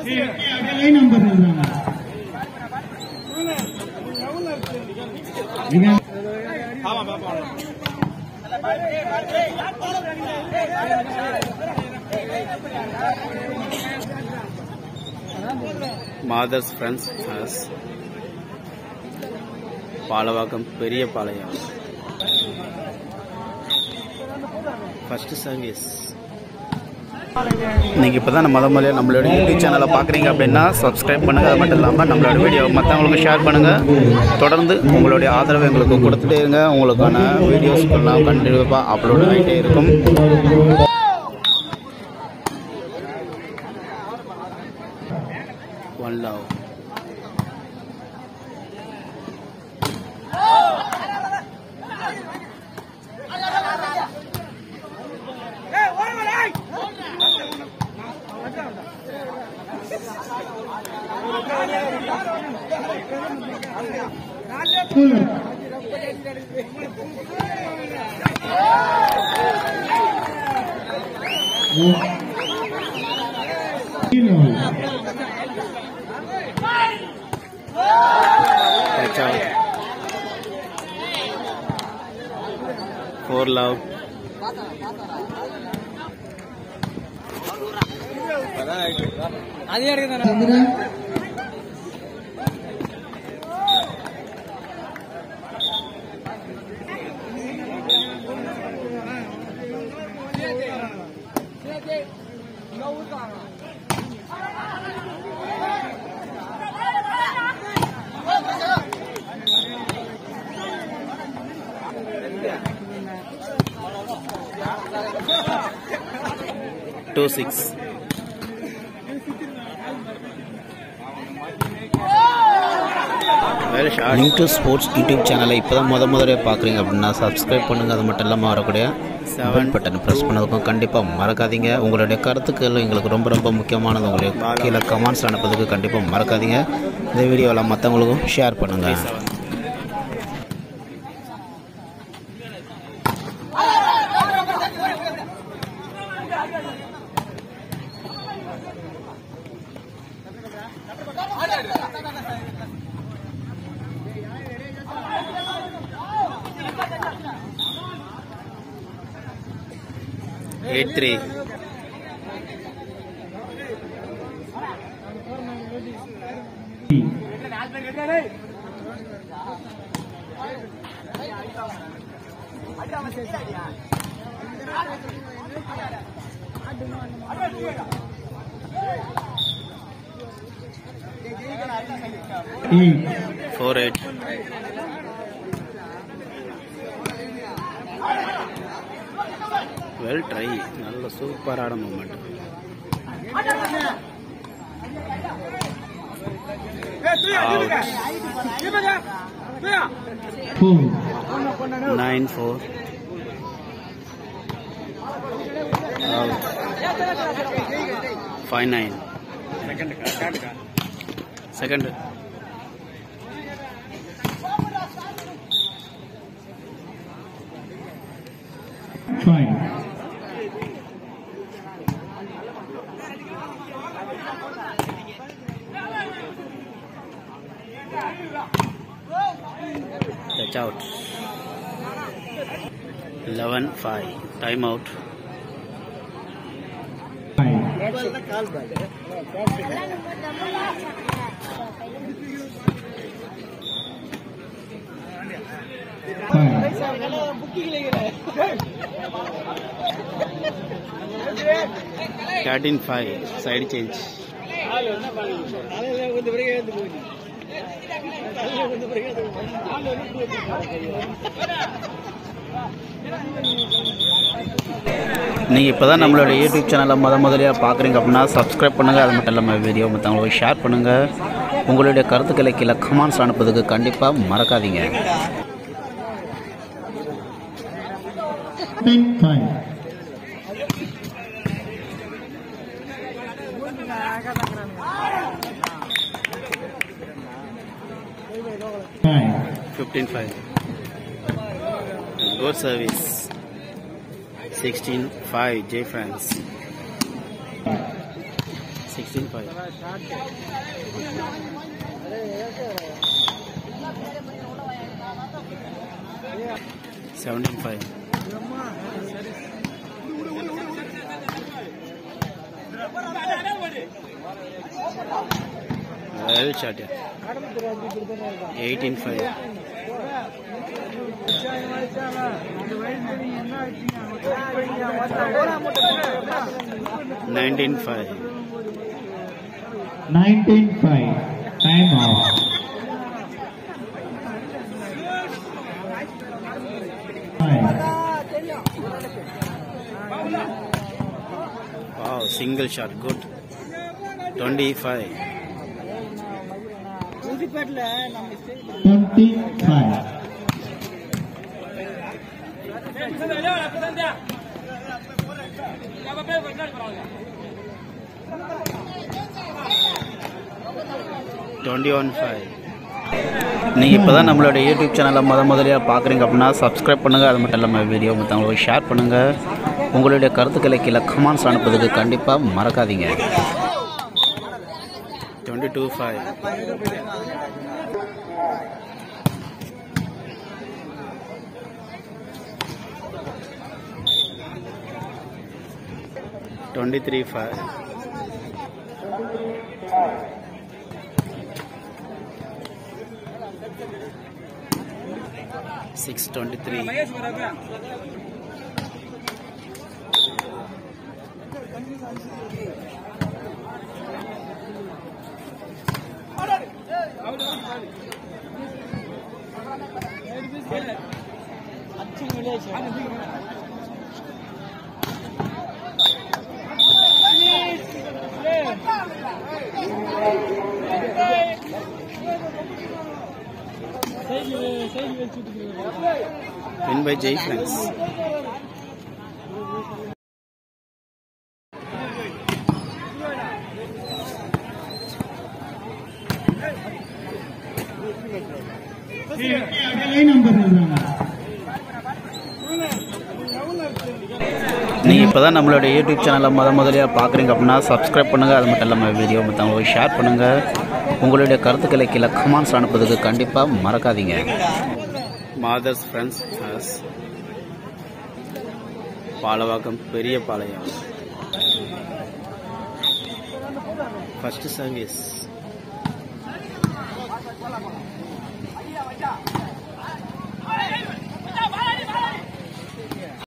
அகலை number இருந்தாங்க மிக mothers friends has Palavakkam பெரிய பாளையம் ஃபர்ஸ்ட் சர்வீஸ் நீங்கள் இப்போ தான் முத முதல்ல நம்மளோட யூடியூப் சேனலை பார்க்குறீங்க அப்படின்னா சப்ஸ்கிரைப் பண்ணுங்கள் அது மட்டும் இல்லாமல் நம்மளோட வீடியோ மற்றவங்களுக்கு ஷேர் பண்ணுங்கள் தொடர்ந்து உங்களுடைய ஆதரவு எங்களுக்கு கொடுத்துட்டே இருங்க உங்களுக்கான வீடியோஸ்கெல்லாம் கண்டிப்பாக அப்லோட் ஆகிட்டே இருக்கும் one love Catch out. Four love. Two six. Link to sports YouTube சேனலை இப்போ தான் முத முதலே பார்க்குறீங்க அப்படின்னா சப்ஸ்கிரைப் பண்ணுங்கள் அது மட்டும் இல்லாமல் வரக்கூடிய செவன் பட்டன் ப்ரெஸ் பண்ணதுக்கும் கண்டிப்பாக மறக்காதீங்க உங்களுடைய கருத்துக்கள் எங்களுக்கு ரொம்ப ரொம்ப முக்கியமானது உங்களுடைய கீழே கமெண்ட்ஸ் அனுப்புறதுக்கு கண்டிப்பாக மறக்காதீங்க இந்த வீடியோவில் மற்றவங்களுக்கும் ஷேர் பண்ணுங்கள் eight three eight, four eight well try நல்ல சூப்பரான moment four, nine four five nine second five, Touch out. 11 5. Time out. five, five, 13 5. Side change. நீங்கள் இப்போ தான் நம்மளோட யூடியூப் சேனலை முத முதலியாக பார்க்குறீங்க அப்படின்னா சப்ஸ்கிரைப் பண்ணுங்கள் அது மட்டும் இல்லாமல் வீடியோ மற்றவங்களுக்கு ஷேர் பண்ணுங்கள் உங்களுடைய கருத்துக்களை கீழே கமெண்ட்ஸ் அனுப்புறதுக்கு கண்டிப்பாக மறக்காதீங்க ten, five, five, 15 5. Good service. 16 5. J France. 16 5. Five seventeen five well shot eighteen five nineteen five 19-5. Time off. Five. Wow, single shot, good. 25. 25. Twenty one five நீங்கள் இப்போ தான் நம்மளோட யூடியூப் சேனலை முத முதலியாக பார்க்குறீங்க அப்படின்னா சப்ஸ்கிரைப் பண்ணுங்கள் அது மட்டும் இல்லாமல் வீடியோ மற்றவங்களுக்கு ஷேர் பண்ணுங்கள் உங்களுடைய கருத்துக்களை கீழே கமெண்ட்ஸ் அனுப்புறதுக்கு கண்டிப்பாக மறக்காதீங்க twenty two five twenty three five six twenty three win by Jai friends अगले नंबर रहा நீங்கள் இப்போ தான் நம்மளோட யூடியூப் சேனலை முத முதலியாக பார்க்குறீங்க அப்படின்னா சப்ஸ்கிரைப் பண்ணுங்கள் அது மட்டும் இல்லாமல் வீடியோ மற்றவங்களுக்கு ஷேர் பண்ணுங்கள் உங்களுடைய கருத்துக்களை கீழே கமெண்ட்ஸ் அனுப்புறதுக்கு கண்டிப்பாக மறக்காதீங்க மாதர்ஸ் ஃப்ரெண்ட்ஸ் ஹாஸ் பாலவாக்கம் பெரிய பாளையம் ஃபர்ஸ்ட் சர்வீஸ்